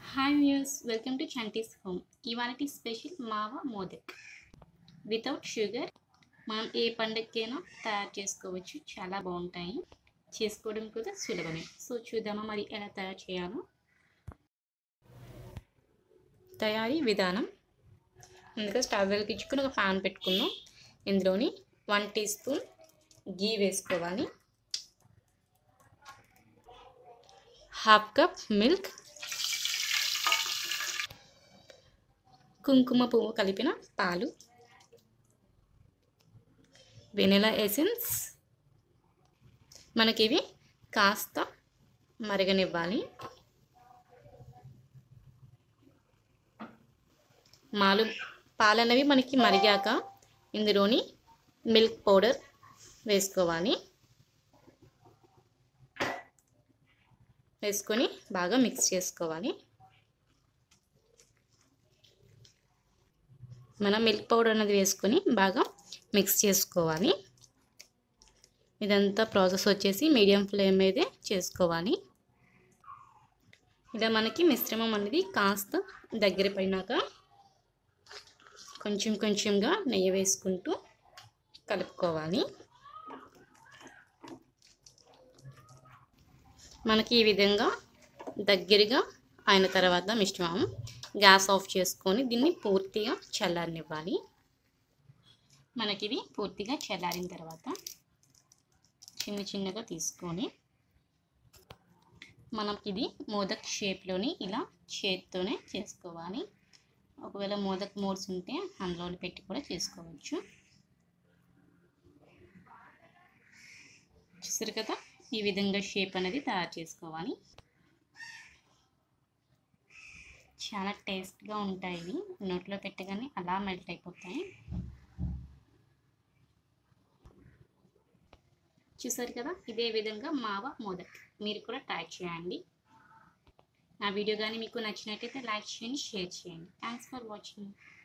hi views welcome to Chanti's home ఇవాళ special mawa modak without sugar మనం ఏ పండగకైనా తయారు చేసుకోవచ్చు చాలా బాగుంటాయి చేసుకోవడం కూడా సులభమే సో చూద్దామా మరి ఎలా తయారు చేయాలో తయారీ విధానం ముందుగా స్టవ్ వెలిగించుకుని ఒక ప్యాన్ పెట్టుకుందాం ఇందులోని వన్ టీ స్పూన్ గీ వేసుకోవాలి హాఫ్ కప్ మిల్క్ కుంకుమ పువ్వు కలిపిన పాలు వెనిలా ఎసెన్స్ మనకి ఇవి కాస్త మరగనివ్వాలి మాలు పాలన్నవి మనకి మరిగాక ఇందులోని మిల్క్ పౌడర్ వేసుకోవాలి వేసుకొని బాగా మిక్స్ చేసుకోవాలి మనం మిల్క్ పౌడర్ అనేది వేసుకొని బాగా మిక్స్ చేసుకోవాలి ఇదంతా ప్రాసెస్ వచ్చేసి మీడియం ఫ్లేమ్ మీదే చేసుకోవాలి ఇలా మనకి మిశ్రమం అనేది కాస్త దగ్గర పడినాక కొంచెం కొంచెంగా నెయ్యి వేసుకుంటూ కలుపుకోవాలి మనకి ఈ విధంగా దగ్గరగా అయిన తర్వాత మిశ్రమం గ్యాస్ ఆఫ్ చేసుకొని దీన్ని పూర్తిగా చల్లారనివ్వాలి మనకి ఇది పూర్తిగా చల్లారిన తర్వాత చిన్న చిన్నగా తీసుకొని మనకి ఇది మోదక్ షేప్లోని ఇలా చేత్తోనే చేసుకోవాలి ఒకవేళ మోదక్ మోడ్స్ ఉంటే అందులో పెట్టి కూడా చేసుకోవచ్చు చూసారు కదా ఈ విధంగా షేప్ అనేది తయారు చేసుకోవాలి చాలా టేస్ట్గా ఉంటాయి ఇవి నోట్లో పెట్టగానే అలా మెల్ట్ అయిపోతాయి చూసారు కదా ఇదే విధంగా మావ మోదక్ మీరు కూడా ట్రై చేయండి నా వీడియో కానీ మీకు నచ్చినట్టయితే లైక్ చేయండి షేర్ చేయండి థ్యాంక్స్ ఫర్ వాచింగ్